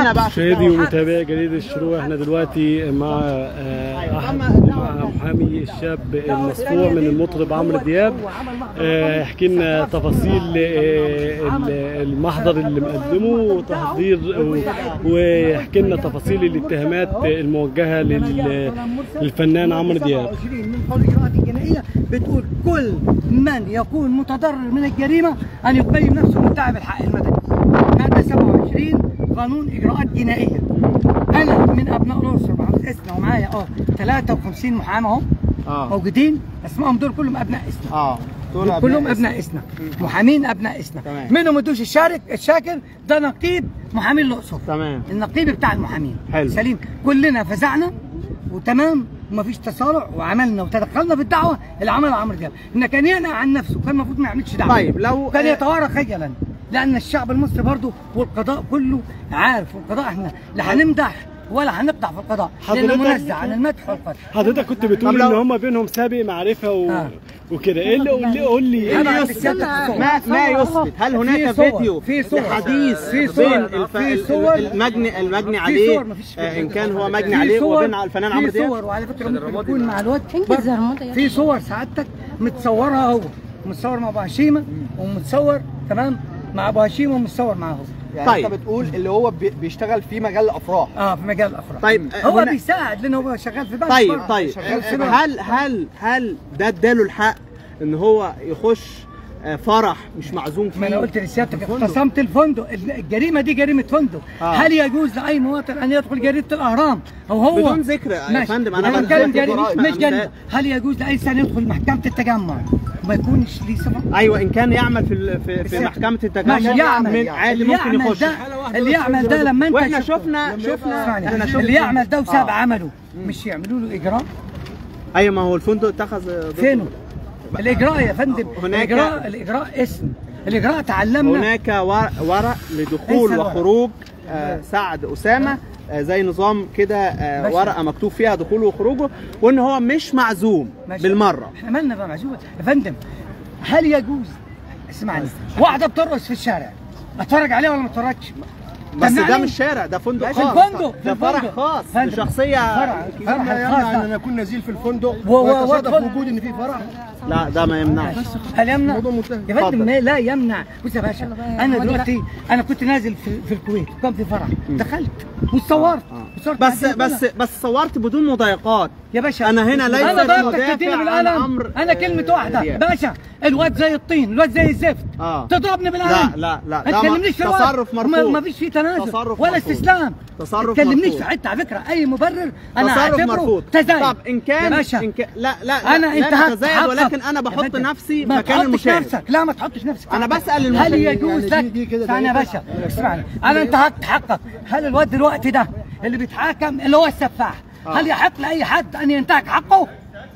هنا بقى في مشاهدي الدعوة. ومتابعي جريدة الشروق احنا دلوقتي مع آه، أحد مع محامي الشاب المصفوع من المطرب عمرو دياب آه، يحكي لنا تفاصيل آه، ال- المحضر اللي مقدمه وتحضير و- ويحكي لنا تفاصيل الاتهامات الموجهة لل- للفنان عمرو دياب 27 من قول الإجراءات الجنائية بتقول كل من يكون متضرر من الجريمة أن يقيم نفسه مدعي بالحق المدني. مادة 27 قانون إجراءات جنائية. أنا من أبناء الأسرة محمد إسنا ومعايا أه 53 محامي أهو اه موجودين اسمائهم دول كلهم أبناء إسنا. اه دول كلهم أبناء ابناء اسنا محامين ابناء اسنا تمام. منهم الدوش الشارك الشاكر ده نقيب محامين الاقصر تمام النقيب بتاع المحامين حلو. سليم كلنا فزعنا وتمام ومفيش تصالح وعملنا وتدخلنا في الدعوه اللي عملها عمرو دياب ان كان ينهى عن نفسه كان المفروض ما يعملش دعوه طيب، لو- كان يتوارى خجلا لان الشعب المصري برضه والقضاء كله عارف والقضاء احنا لا هنمدح ولا هنقطع في القضاء لانه حضرتك- منزه عن المدح والقدح حضرتك كنت بتقول طب لو- ان هم بينهم سابق معرفة و... آه. وكده ايه اللي قول لي قول لي ايه أنا اللي عندي يثبت سيادتك صور. ما ما يثبت هل هناك في صور. فيديو في صور. حديث في صور. بين الف... في صور. المجني المجني في عليه صور مفيش آه ان كان هو في مجني عليه صور- وبين الفنان عمرو في دياب صور وعلى فكره ممكن يكون مع الوقت انجز برضه الرموده يا في صور سعادتك متصورها هو متصور مع ابو هشيمه ومتصور تمام مع ابو هشيمه ومتصور معاه يعني طيب. انت بتقول اللي هو بي- بيشتغل في مجال الافراح اه في مجال الافراح طيب هو هنا- بيساعد لانه هو شغال في بنك طيب برضه. طيب شغال في بنك. هل هل هل ده اداله الحق ان هو يخش آه، فرح مش معزوم فيه ما انا قلت لسيادتك اختصمت الفندق الجريمه دي جريمه فندق آه. هل يجوز لاي مواطن ان يدخل جريده الاهرام او هو بدون ذكر يا ماشي. فندم، أنا انا بقول بتكلم لك جريمه الجرائم. مش جريمه هل يجوز لاي انسان يدخل محكمه التجمع وما يكونش ليه صفه ايوه ان كان يعمل في ال- في, في محكمه التجمع ماشي يعمل من عادي اللي ممكن يعمل يخش ده اللي يعمل ده لما انت واحنا شفته- شفنا شفنا اسمعني، احنا شفنا اللي يعمل ده وساب آه. عمله مش يعملوا له اجراء ايوه ما هو الفندق اتخذ ضده. فينه الاجراء يا فندم هناك- الاجراء الاجراء اسم الاجراء تعلمنا هناك ور- ورق لدخول ليس الورق. وخروج آه، سعد اسامه آه، زي نظام كده آه، ماشي. ورقه مكتوب فيها دخوله وخروجه وان هو مش معزوم ماشي. بالمره احنا مالنا بقى معزومه يا فندم هل يجوز اسمعني واحده بترقص في الشارع اتفرج عليها ولا ما اتفرجش؟ بس ده تمنعني؟ مش شارع ده فندق في خاص الفندق في ده فرح الفندق. خاص فندم. لشخصيه فرح فرح لا الخاص يمنع ان ده. انا اكون نزيل في الفندق و- و- ويتصادف وادخل- وجود ان في فرح لا ده ما يمنعش هل يمنع؟ الموضوع منتهي. يا فندم اتفضل. ما- لا يمنع بص يا باشا انا دلوقتي انا كنت نازل في, في الكويت وكان في فرح دخلت وصورت وصورت بس مع الدنيا بس كلها. بس صورت بدون مضايقات يا باشا أنا هنا ليس انا ضربتك المدافع تديني عن بالقلم عمرو، انا آه، كلمه واحده دياب. باشا الواد زي الطين الواد زي الزفت آه. تضربني بالقلم لا، لا، لا، ما ده تكلمنيش في الواد. تصرف مرفوض. ما- ما فيش فيه تنازل تصرف ولا مرفوض. استسلام تصرف ما تكلمنيش مرفوض. في حته على فكره اي مبرر انا تصرف اعتبره مرفوض تزايد طب ان كان يا باشا إن كان لا لا لا انا لا انتهكت نتزايد حقك. ولكن انا يا بحط فندم، نفسي ما مكان تحطش المشاهد نفسك لا ما تحطش نفسك أنا بسأل هل المشاهد. يجوز يعني لك دي- دي كده اسمعني يا زي باشا اسمعني انا انتهكت حقك هل الواد دلوقتي ده اللي بيتحاكم اللي هو السفاح هل يحق لاي حد ان ينتهك حقه؟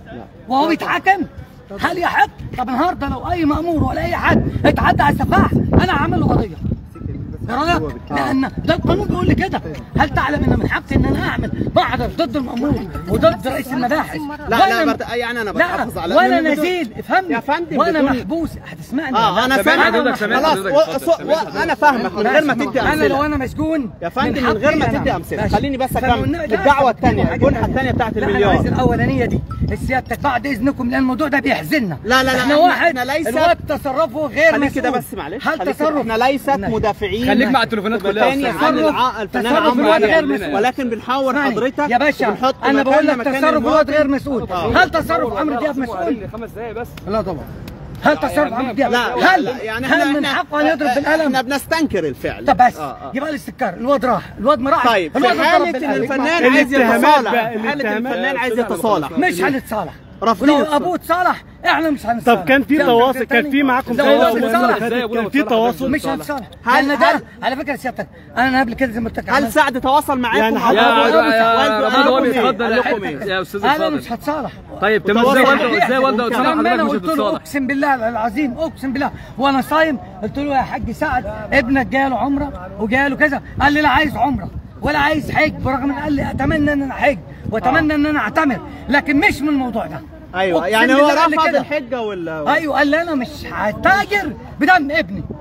وهو بيتحاكم؟ هل يحق؟ طب النهارده لو اي مامور ولا اي حد اتعدى على السفاح انا هعمل له قضيه إيه رايك؟ لان ده القانون بيقول لي كده هل تعلم ان من حقي ان انا اعمل محضر ضد المامور وضد رئيس المباحث لا وأنا- لا بت... يعني انا بتحافظ لا على وانا بدون- نزيل افهمني يا فندم وانا بدون- محبوس هتسمعني اه انا سامع سامع حضرتك، سامع خلاص حضرتك، و... اتفضل، و... و... انا فاهمك من غير ما تدي انا لو امثله انا مسجون يا فندم من من غير ما حقي تدي أنا- امثله ماشي. خليني بس فمن- اكمل لا، الدعوه الثانيه حاجة الجنحه تانية. الثانيه بتاعت لا انا عايز المليار الاولانيه دي سيادتك بعد اذنكم لان الموضوع ده بيحزننا لا، لا، لا، احنا إحنا- واحد إحنا ليست- الواد تصرفه غير خليك مسؤول كده بس معلش هل خليك كده. تصرف احنا ليست ماشي. مدافعين خليك مع التليفونات كلها يا تاني أستاذ. عن تصرف- الع... الفنان تصرف عمرو الواد دياب. غير مسؤول. ولكن بنحاور اسمعني. حضرتك يا باشا وبنحط انا بقول مكاننا لك مكان تصرف الواد المواطن. غير مسؤول آه. هل تصرف عمرو دياب مسؤول خمس دقايق بس لا طبعا هل تصرف عمرو دياب لا لا هل لا يعني هل احنا من احنا- حقه ان يضرب بالقلم احنا بنستنكر الفعل طب بس آه، آه. يبقى الاستذكار الواد راح الواد ما راحش طيب في الواد اتضرب حالة ان بالقلم. الفنان عايز الاتهامات يتصالح بقى، في حالة الاتهامات- الفنان عايز يتصالح مش هنتصالح رافضين ولو الصالح. ابوه اتصالح احنا مش هنتصالح طب كان في فاهم تواصل فكرة كان تاني؟ في معاكم لو تواصل هو السنة اللي اتصالح فاتت؟ كان في تواصل مش هنتصالح هل- لان ده هل- على فكره سيادتك انا قبل كده زي ما قلت لك هل عملت- سعد تواصل معاكم يعني أو- حضرتك- يا أو- يا أو- رمضان أو- هو أو- بيتفضل قال لكم يا إيه؟ يا استاذ انا اتفضل مش هتصالح طيب تمام تواصل ازاي مع والده ازاي والده ممكن. وسام لما انا حضرتك مش قلت له هتتصالح اقسم بالله العظيم اقسم بالله وانا صايم قلت له يا حاج سعد ابنك جاله عمره وجاله كذا قال لي لا عايز عمره ولا عايز حج برغم ان قال لي اتمنى ان انا احج واتمنى ان انا اعتمر لكن مش من الموضوع ده ايوه أقسم يعني هو بالله قال لي رفض كده. الحجه ولا ايوه قال لي انا مش هتاجر بدم ابني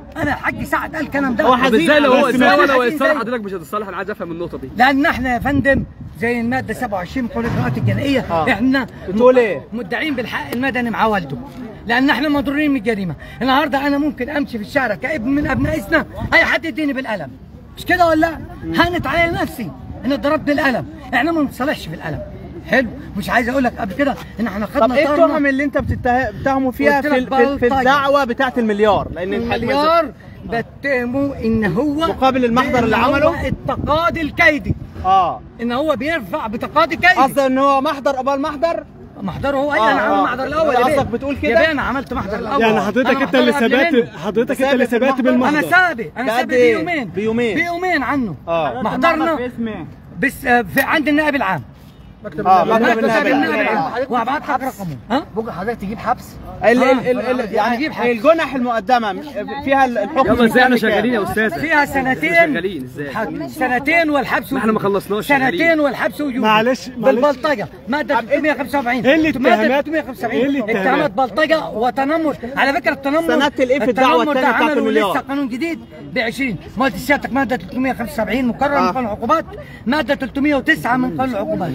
انا الحاج سعد قال الكلام ده هو طب حزين ازاي لو هو بس ازاي أنا هو لو حزين يتصالح زي- حضرتك مش هتتصالح انا عايز افهم النقطه دي لان احنا يا فندم زي الماده 27 من قانون الاجراءات الجنائيه آه. احنا بتقول إيه؟ مدعين بالحق المدني مع والده لان احنا مضرورين من الجريمه النهارده انا ممكن امشي في الشارع كابن من ابنائنا اي حد يديني بالقلم مش كده ولا لا؟ هانت علي نفسي ان اتضربت بالقلم احنا ما بنصالحش بالقلم حلو مش عايز اقول لك قبل كده ان احنا خدنا طب ايه طارنا التهم اللي انت بتته- بتتهمه فيها قلت في, لك ال- في, ال- في بلطجة. الدعوه بتاعت المليار لان الحاج المليار بتهمه ان هو مقابل المحضر اللي إن هو عمله؟ التقاضي الكيدي اه ان هو بيرفع بتقاضي كيدي قصده ان هو محضر قبل محضر محضره هو اي آه، انا عامل آه. محضر الاول أنت يا بيه. قصدك بتقول كده؟ يا بيه انا عملت محضر الاول يعني حضرتك أنا انت اللي محضرها قبل ثبات منه. حضرتك انت اللي ثابت ثبات المحضر؟ انا بالمحضر سابق انا بعد سابق إيه؟ بيومين بيومين. بيومين عنه اه محضرنا بس آه، في عند النائب العام اه مكتب مكتب النائب النائب العام. العام وابعت لك رقمه ها ممكن حضرتك تجيب حبس ال آه. ال ال ال يعني هجيب حبس. الجنح المقدمه فيها الحكم يلا ازاي احنا كام؟ شغالين يا استاذ فيها سنتين شغالين ازاي حق- سنتين والحبس ما احنا ما خلصناش سنتين شغالين. والحبس وجوب معلش- معلش. بالبلطجه ماده 375 إيه اللي ماده اتهامات- 375 إيه اللي اتهامات؟ اتهامات بلطجه وتنمر على فكره التنمر سندت الإيه في الدعوة التنمر التانية ده بتاعت عملوا المليار؟ لسه قانون جديد ب 20 ماده سيادتك ماده 375 مكرر آه. من قانون العقوبات ماده 309 من قانون العقوبات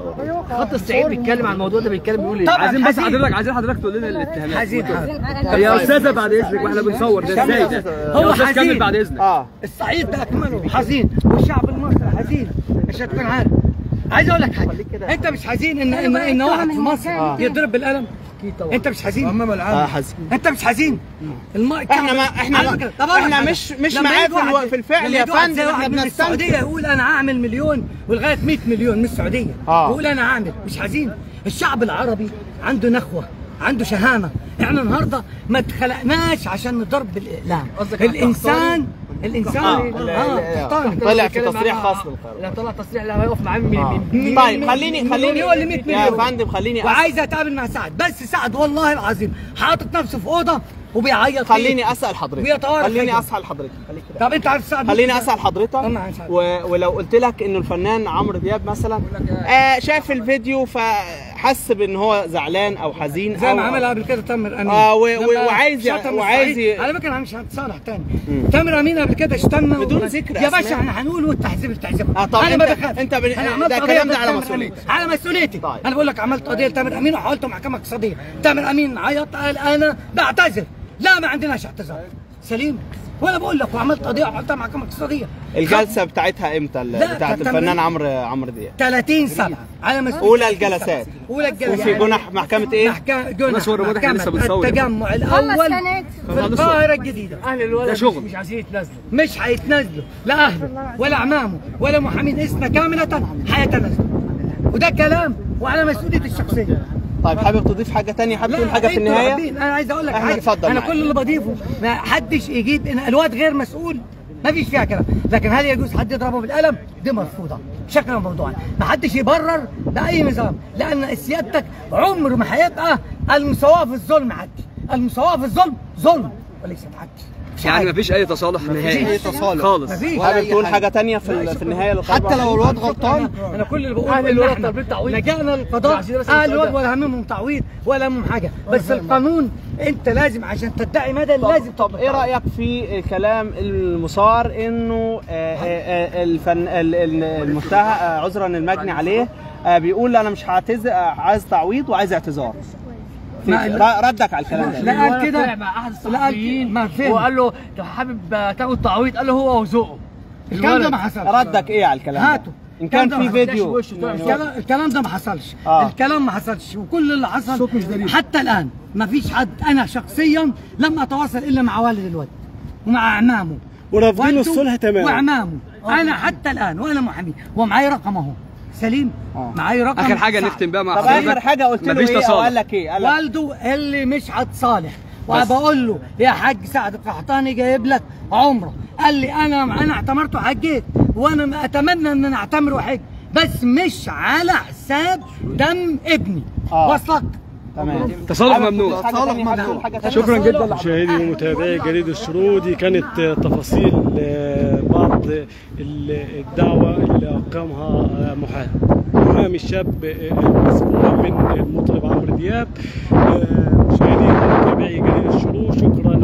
خط السعيد بيتكلم عن الموضوع ده بيتكلم بيقول ايه طبعا عايزين بس حزين. حضرتك عايزين حضرتك تقول لنا الاتهامات حزين يا استاذه بعد اذنك واحنا بنصور ده ازاي ده هو يا استاذ حزين. كمل بعد اذنك اه الصعيد ده اكمله حزين والشعب المصري حزين عشان تكون عارف عايز اقول لك حاجه انت مش حزين ان ان, إن واحد في مصر يضرب بالقلم انت مش حزين اه حزين انت مش حزين الم... احنا ما احنا على ما فكرة، طب أقول لك احنا حاجة. مش مش لما معاه يجي في, الو... واحد- في الفعل لما يا يجي واحد فندم زي احنا واحد من بنستنتج السعوديه يقول انا هعمل مليون ولغايه 100 مليون من السعوديه آه. يقول انا هعمل مش حزين الشعب العربي عنده نخوه عنده شهامه احنا النهارده ما اتخلقناش عشان نضرب بالاقلام الانسان الانسان آه. اه تحترم. طلع في تصريح خاص بالقانون لا طلع تصريح لا هيقف معاه من آه. مين- طيب مين- خليني مين- خليني مليون ل 100 يا مليون. فندم خليني أس- وعايز اتقابل مع سعد بس سعد والله العظيم حاطط نفسه في اوضه وبيعيط فيه. خليني اسال حضرتك ويتوارث خليني حاجة. اسال حضرتك خليك كده. طب انت عارف سعد خليني اسال حضرتك طبعاً عايز أسأل. و... ولو قلت لك انه الفنان عمرو دياب مثلا آه شاف الفيديو فحس بان هو زعلان او حزين زي او ما عمل قبل كده تامر امين آه، و- و- لما وعايز ي- شتم وعايز الصعيد. ي- على فكره انا مش هتصالح تاني تامر امين قبل كده اشتمنا بدون و- ذكر يا أسماء. باشا احنا هنقول والتحذير التحذير آه، طب انا ما أنت- بخافش أنت بن- أنا عملت ده قضية الكلام ده ضد على تامر مسؤوليتك. أمين. على مسؤوليتي طيب. انا بقول لك عملت قضيه لتامر امين وحولته محكمه اقتصاديه تامر امين عيط قال انا بعتذر لا ما عندناش اعتذار سليم وانا بقول لك وعملت قضيه وحولتها محكمه اقتصاديه الجلسه بتاعتها امتى ال- لا، بتاعت كانت الفنان تمرين. عمرو عمرو دياب 30 سنه على مسؤوليتي أولى 30 سنة. الجلسات. اولى الجلسات وفي جنح محكمه ايه؟ محكمة جنح بس هو الريموت احنا لسه محكمة بنصور. التجمع الاول في القاهرة الجديدة اهل الولد ده شغل. مش عايزين يتنازلوا مش هيتنازلوا لا اهله ولا اعمامه ولا محامين اسمه كاملة هيتنازلوا وده كلام وعلى مسؤوليتي الشخصية طيب حابب تضيف حاجه تانية حابب تقول حاجه في انتوا النهايه؟ عارفين، انا عايز اقول لك احنا حاجه اتفضل انا معاك. كل اللي بضيفه ما حدش يجيب ان الواد غير مسؤول ما فيش فيها كلام لكن هل يجوز حد يضربه بالقلم دي مرفوضه شكلا وموضوعا ما حدش يبرر باي نظام لان سيادتك عمره ما هيبقى المساواه في الظلم عدل المساواه في الظلم ظلم وليست عدل مش يعني عادل. مفيش اي تصالح نهائي أي تصالح. خالص مفيش حابب تقول حاجه تانية في ال- في النهايه للخبر؟ حتى لو الواد غلطان انا كل اللي بقوله أهل ان الولد احنا طالبين تعويض. لجأنا للقضاء عايزين بس اهل الولد السؤال ده. ولا هممهم تعويض ولا همهم حاجه بس القانون انت لازم عشان تدعي مدى لازم طب ايه رايك في كلام المثار انه آه، آه، آه، الفن ال- ال- المتهم آه، عذرا المجني عليه آه، بيقول انا مش هعتذر آه، عايز تعويض وعايز اعتذار في- ما- ر- ردك على الكلام ده لا قال كده طلع مع احد لا قال الصحفيين ما فين وقال له انت حابب تاخد تعويض قال له هو وذوقه الكلام ده ما حصلش ردك ايه على الكلام ده؟ هاته. ان كان الكلام ده في ما فيديو الكلام الكلام ده ما حصلش آه. الكلام ما حصلش وكل اللي حصل حتى الان ما فيش حد انا شخصيا لم اتواصل الا مع والد الولد ومع اعمامه ورافضين والده الصلح تماما واعمامه انا حتى الان وانا محامي ومعايا رقم اهو سليم آه. معايا رقم اخر حاجه سعد. نختم بيها مع طب حضرتك اخر حاجه قلت له مفيش ايه او تصالح قال لك ايه؟ قال لك والده اللي مش هتصالح وبقول له يا حاج سعد القحطاني جايب لك عمره قال لي انا انا اعتمرت وحجيت وانا ما اتمنى ان انا اعتمر وحج بس مش على حساب دم ابني آه. وصلك تمام تصالح حابب ممنوع. تقول حاجة تانية؟ حابب تقول حاجة تانية؟ شكرا جدا مشاهدي ومتابعي جريدة الشروق دي كانت آه، تفاصيل آه، بعض ال- الدعوة اللي أقامها آه، محامي محامي الشاب آه، المسؤول من المطرب عمرو دياب آه، مشاهدي ومتابعي جريدة الشروق شكرا